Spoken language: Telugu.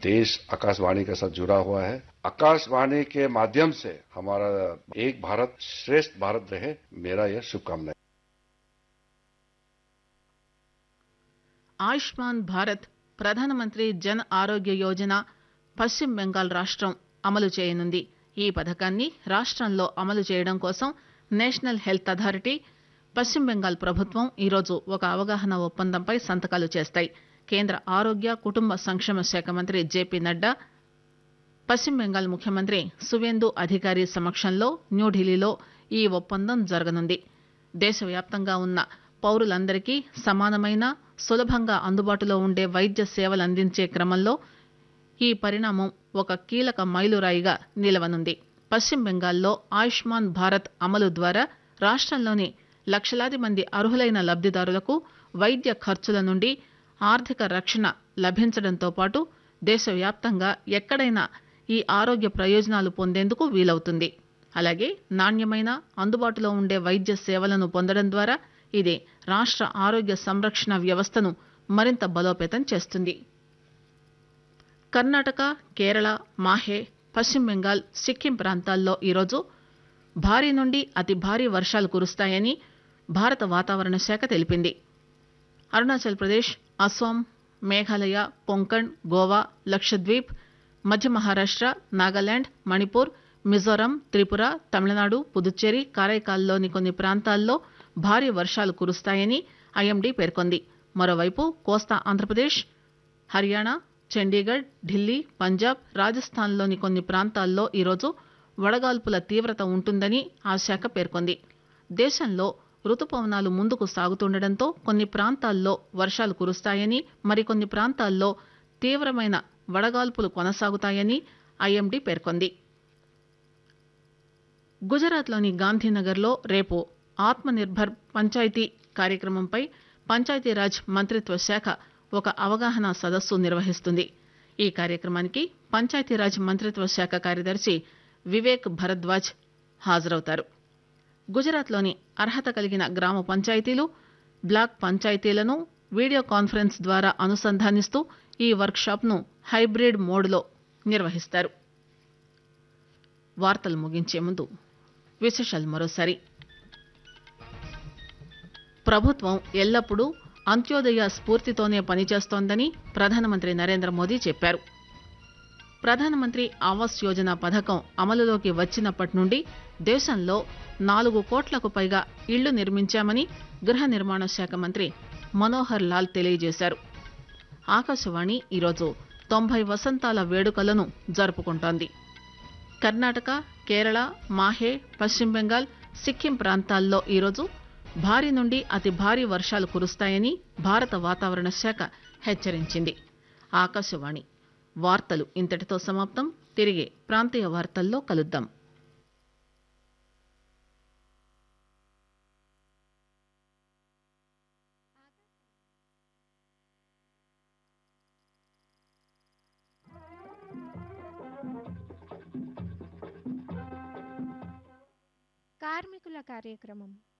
देश आकाशवाणी के साथ जुड़ा हुआ है आकाशवाणी के माध्यम से हमारा एक भारत श्रेष्ठ भारत रहे मेरा यह शुभकामना है ఆయుష్మాన్ భారత్ ప్రధానమంత్రి జన్ ఆరోగ్య యోజన పశ్చిమ బెంగాల్ రాష్టం అమలు చేయనుంది ఈ పథకాన్ని రాష్టంలో అమలు చేయడం కోసం నేషనల్ హెల్త్ అథారిటీ పశ్చిమ బెంగాల్ ప్రభుత్వం ఈరోజు ఒక అవగాహన ఒప్పందంపై సంతకాలు చేస్తాయి కేంద్ర ఆరోగ్య కుటుంబ సంక్షేమ శాఖ మంత్రి జేపీ నడ్డా పశ్చిమ బెంగాల్ ముఖ్యమంత్రి సువేందు అధికారి సమక్షంలో న్యూఢిల్లీలో ఈ ఒప్పందం జరగనుంది దేశవ్యాప్తంగా ఉన్న పౌరులందరికీ సమానమైన సులభంగా అందుబాటులో ఉండే వైద్య సేవలు అందించే క్రమంలో ఈ పరిణామం ఒక కీలక మైలురాయిగా నిలవనుంది పశ్చిమ బెంగాల్లో ఆయుష్మాన్ భారత్ అమలు ద్వారా రాష్టంలోని లక్షలాది మంది అర్హులైన లబ్దిదారులకు వైద్య ఖర్చుల నుండి ఆర్థిక రక్షణ లభించడంతో పాటు దేశవ్యాప్తంగా ఎక్కడైనా ఈ ఆరోగ్య ప్రయోజనాలు పొందేందుకు వీలవుతుంది అలాగే నాణ్యమైన అందుబాటులో ఉండే వైద్య సేవలను పొందడం ద్వారా ఇది రాష్ట్ర ఆరోగ్య సంరక్షణ వ్యవస్థను మరింత బలోపేతం చేస్తుంది కర్ణాటక కేరళ మాహే పశ్చిమ బెంగాల్ సిక్కిం ప్రాంతాల్లో ఈరోజు భారీ నుండి అతి భారీ వర్షాలు కురుస్తాయని భారత వాతావరణ శాఖ తెలిపింది అరుణాచల్ ప్రదేశ్ అస్సాం మేఘాలయ కొంకణ్ గోవా లక్షద్వీప్ మధ్య మహారాష్ట్ర నాగాలాండ్ మణిపూర్ మిజోరాం త్రిపుర తమిళనాడు పుదుచ్చేరి కారైకాల్లోని కొన్ని ప్రాంతాల్లో భారీ వర్షాలు కురుస్తాయని ఐఎండీ పేర్కొంది మరోవైపు కోస్తా ఆంధ్రప్రదేశ్ హర్యానా చండీగఢ్ ఢిల్లీ పంజాబ్ రాజస్థాన్లోని కొన్ని ప్రాంతాల్లో ఈరోజు వడగాల్పుల తీవ్రత ఉంటుందని ఆ శాఖ పేర్కొంది దేశంలో రుతుపవనాలు ముందుకు సాగుతుండటంతో కొన్ని ప్రాంతాల్లో వర్షాలు కురుస్తాయని మరికొన్ని ప్రాంతాల్లో తీవ్రమైన వడగాల్పులు కొనసాగుతాయని ఐఎండీ పేర్కొంది గుజరాత్లోని గాంధీనగర్లో రేపు ఆత్మనిర్భర్ పంచాయతీ కార్యక్రమంపై పంచాయతీరాజ్ మంత్రిత్వ శాఖ ఒక అవగాహన సదస్సు నిర్వహిస్తుంది ఈ కార్యక్రమానికి పంచాయతీరాజ్ మంత్రిత్వ శాఖ కార్యదర్శి వివేక్ భరద్వాజ్ హాజరవుతారు గుజరాత్లోని అర్హత కలిగిన గ్రామ పంచాయతీలు బ్లాక్ పంచాయతీలను వీడియో కాన్ఫరెన్స్ ద్వారా అనుసంధానిస్తూ ఈ వర్క్షాప్ను హైబ్రిడ్ మోడ్లో నిర్వహిస్తారు వార్తలు ముగించే ముందు విశేషాలు మరోసారి ప్రభుత్వం ఎల్లప్పుడూ అంత్యోదయ స్ఫూర్తితోనే పనిచేస్తోందని ప్రధానమంత్రి నరేంద్ర మోదీ చెప్పారు ప్రధానమంత్రి ఆవాస్ యోజన పథకం అమలులోకి వచ్చినప్పటి నుండి దేశంలో నాలుగు కోట్లకు పైగా ఇళ్లు నిర్మించామని గృహ నిర్మాణ శాఖ మంత్రి మనోహర్ లాల్ తెలియజేశారు ఆకాశవాణి ఈరోజు తొంభై వసంతాల వేడుకలను జరుపుకుంటోంది కర్ణాటక కేరళ మాహే పశ్చిమ బెంగాల్ సిక్కిం ప్రాంతాల్లో ఈరోజు భారీ నుండి అతి భారీ వర్షాలు కురుస్తాయని భారత వాతావరణ శాఖ హెచ్చరించింది ఆకాశవాణి వార్తలు ఇంతటితో సమాప్తం తిరిగి ప్రాంతీయ వార్తల్లో కలుద్దాం కార్మికుల కార్యక్రమం